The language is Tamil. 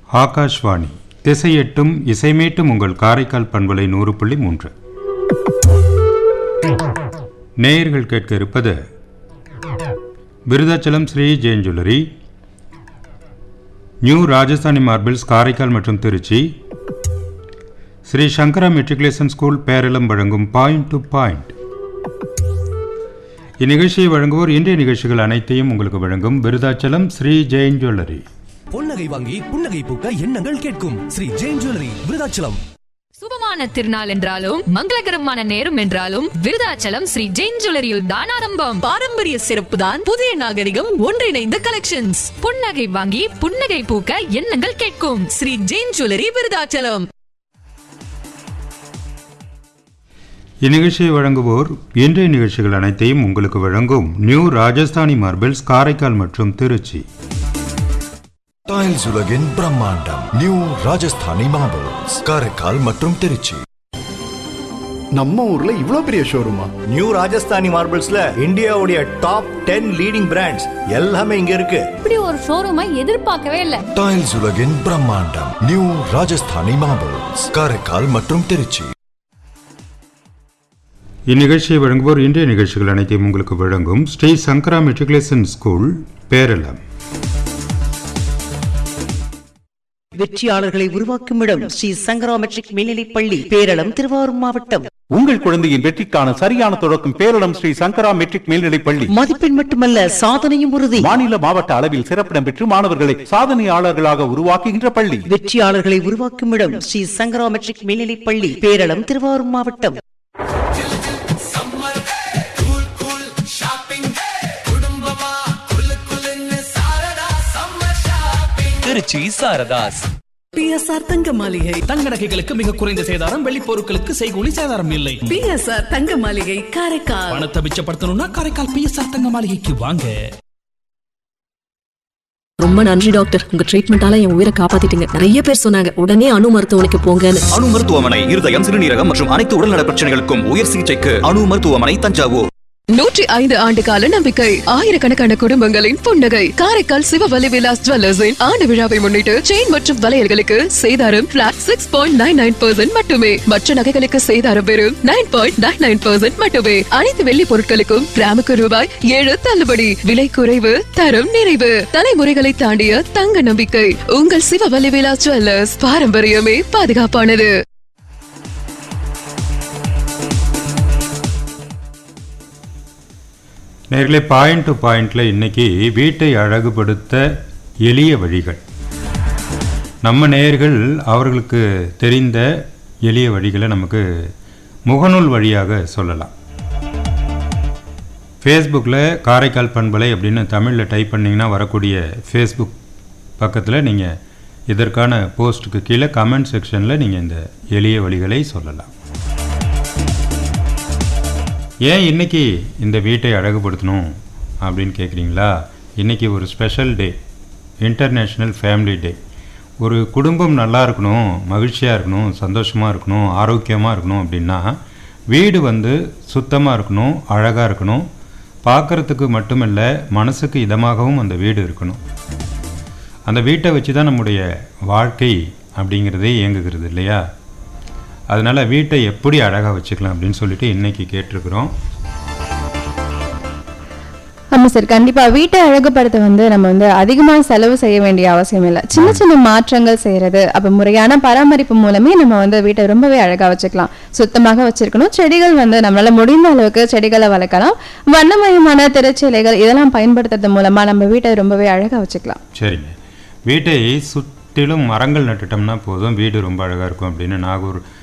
ஆகாஷ்வாணி திசையெட்டும் இசைமேட்டும் உங்கள் காரைக்கால் பண்பலை நூறு புள்ளி மூன்று நேயர்கள் கேட்க இருப்பது Virudhachalam Sri Jain jewellery new Rajasthani marbles Karaikal மற்றும் திருச்சி ஸ்ரீ சங்கரா மெட்ரிகுலேஷன் ஸ்கூல் பேரளம் வழங்கும் பாயிண்ட் டு பாயிண்ட் இந்நிகழ்ச்சியை வழங்குவோர் இன்றைய நிகழ்ச்சிகள் அனைத்தையும் உங்களுக்கு வழங்கும் விருதாச்சலம் ஸ்ரீ ஜெயின் ஜுவல்லரி பொன்னகை வாங்கி புன்னகை பூக்க எண்ணங்கள் கேட்கும் ஸ்ரீ ஜெயின் ஜுவல்லரி விருதாச்சலம் சுபமான திருநாள் என்றாலும் மங்களகரமான நேரம் என்றாலும் விருதாச்சலம் ஸ்ரீ ஜெயின் ஜுவல்லரியில் தான் ஆரம்பம் பாரம்பரிய சிறப்பு தான் புதிய நாகரிகம் ஒன்றிணைந்த கலெக்ஷன்ஸ் புன்னகை வாங்கி புன்னகை பூக்க எண்ணங்கள் கேட்கும் ஸ்ரீ ஜெயின் ஜுவல்லரி விருதாச்சலம் இந்நிகழ்ச்சியை வழங்குவோர் இன்றைய நிகழ்ச்சிகள் அனைத்தையும் உங்களுக்கு வழங்கும் நியூ ராஜஸ்தானி மார்பிள்ஸ் காரைக்கால் மற்றும் திருச்சி டைல்ஸ் உலகின் பிரம்மாண்டம் நியூ ராஜஸ்தானி மார்பிள்ஸ் காரைக்கால் மற்றும் திருச்சி நம்ம ஊர்ல இவ்ளோ பெரிய ஷோரூமா நியூ ராஜஸ்தானி மார்பிள்ஸ்ல இந்தியாவுடைய டாப் டென் லீடிங் பிராண்ட்ஸ் எல்லாமே இங்க இருக்கு இப்படி ஒரு ஷோரூமை எதிர்பார்க்கவே இல்லை டைல்ஸ் உலகின் பிரம்மாண்டம் நியூ ராஜஸ்தானி மார்பிள்ஸ் காரைக்கால் மற்றும் திருச்சி இந்நிகழ்ச்சியை வழங்குவோர் இன்றைய நிகழ்ச்சிகள் அனைத்தையும் உங்களுக்கு வழங்கும் ஸ்ரீ சங்கரா மெட்ரிகுலேஷன் ஸ்கூல் பேரளம் வெற்றியாளர்களை உருவாக்கும் இடம் ஸ்ரீ சங்கரா மெட்ரிக் மேல்நிலைப் பள்ளி பேரளம் திருவாரூர் மாவட்டம் உங்கள் குழந்தையின் வெற்றிக்கான சரியான தொடக்கம் பேரிடம் ஸ்ரீ சங்கரா மெட்ரிக் மேல்நிலைப் பள்ளி மதிப்பெண் மட்டுமல்ல சாதனையும் உறுதி மாநில மாவட்ட அளவில் சிறப்பிடம் பெற்று மாணவர்களை சாதனையாளர்களாக உருவாக்குகின்ற பள்ளி வெற்றியாளர்களை உருவாக்கும் இடம் ஸ்ரீ சங்கரா மெட்ரிக் மேல்நிலைப் பள்ளி பேரளம் திருவாரூர் மாவட்டம் திருச்சி சாரதாஸ் பிஎஸ்ஆர் தங்க மாளிகை தங்க நகைகளுக்கு மிக குறைந்த சேதாரம் வெள்ளி பொருட்களுக்கு செய்கூலி சேதாரம் இல்லை பிஎஸ்ஆர் தங்க மாளிகை காரைக்கால் பணத்தை மிச்சப்படுத்தணும்னா காரைக்கால் பிஎஸ்ஆர் தங்க மாளிகைக்கு வாங்க ரொம்ப நன்றி டாக்டர் உங்க ட்ரீட்மெண்டால என் உயிரை காப்பாத்திட்டீங்க நிறைய பேர் சொன்னாங்க உடனே அணு மருத்துவமனைக்கு போங்கன்னு அணு மருத்துவமனை இருதயம் சிறுநீரகம் மற்றும் அனைத்து உடல்நல பிரச்சனைகளுக்கும் உயர் சிகிச்சைக்கு அணு மருத்துவமனை தஞ்சாவூர் நூற்றி ஐந்து ஆண்டு கால நம்பிக்கை ஆயிரக்கணக்கான குடும்பங்களின் புன்னகை காரைக்கால் சிவவலி விலாஸ் ஜுவல்லர்ஸின் ஆண்டு விழாவை முன்னிட்டு செயின் மற்றும் வளையல்களுக்கு சேதாரம் flat six point nine nine percent மட்டுமே மற்ற நகைகளுக்கு சேதாரம் வெறும் nine point nine nine percent மட்டுமே அனைத்து வெள்ளி பொருட்களுக்கும் கிராமுக்கு ரூபாய் ஏழு தள்ளுபடி விலை குறைவு தரம் நிறைவு தலைமுறைகளை தாண்டிய தங்க நம்பிக்கை உங்கள் சிவவலி விலாஸ் ஜுவல்லர்ஸ் பாரம்பரியமே பாதுகாப்பானது நேர்களே பாயிண்ட் டு பாயிண்ட்ல இன்னைக்கு வீட்டை அழகுபடுத்த எளிய வழிகள் நம்ம நேயர்கள் அவர்களுக்கு தெரிந்த எளிய வழிகளை நமக்கு முகநூல் வழியாக சொல்லலாம் ஃபேஸ்புக்கில் காரைக்கால் பண்பலை அப்படின்னு தமிழில் டைப் பண்ணிங்கன்னா வரக்கூடிய ஃபேஸ்புக் பக்கத்தில் நீங்கள் இதற்கான போஸ்ட்டுக்கு கீழே கமெண்ட் செக்ஷனில் நீங்கள் இந்த எளிய வழிகளை சொல்லலாம் ஏன் இன்னைக்கு இந்த வீட்டை அழகுபடுத்தணும் அப்படின்னு கேட்குறீங்களா இன்றைக்கி ஒரு special day international family day ஒரு குடும்பம் நல்லா இருக்கணும் மகிழ்ச்சியாக இருக்கணும் சந்தோஷமாக இருக்கணும் ஆரோக்கியமாக இருக்கணும் அப்படின்னா வீடு வந்து சுத்தமாக இருக்கணும் அழகாக இருக்கணும் பார்க்குறதுக்கு மட்டுமல்ல மனசுக்கு இதமாகவும் அந்த வீடு இருக்கணும் அந்த வீட்டை வச்சு தான் நம்முடைய வாழ்க்கை அப்படிங்கிறதே இயங்குகிறது இல்லையா அதனால் வீட்டை எப்படி அழகாக வச்சுக்கலாம் அப்படின்னு சொல்லிட்டு இன்னைக்கு கேட்டிருக்கிறோம் ஆமாம் சார் கண்டிப்பாக வீட்டை அழகுபடுத்த வந்து நம்ம வந்து அதிகமாக செலவு செய்ய வேண்டிய அவசியம் இல்லை சின்ன சின்ன மாற்றங்கள் செய்கிறது அப்போ முறையான பராமரிப்பு மூலமே நம்ம வந்து வீட்டை ரொம்பவே அழகாக வச்சுக்கலாம் சுத்தமாக வச்சிருக்கணும் செடிகள் வந்து நம்மளால முடிந்த அளவுக்கு செடிகளை வளர்க்கலாம் வண்ணமயமான திரைச்சீலைகள் இதெல்லாம் பயன்படுத்துறது மூலமாக நம்ம வீட்டை ரொம்பவே அழகாக வச்சுக்கலாம் சரிங்க வீட்டை சுற்றிலும் மரங்கள் நட்டுட்டோம்னா போதும் வீடு ரொம்ப அழகாக இருக்கும் அப்படின்னு நாகூர்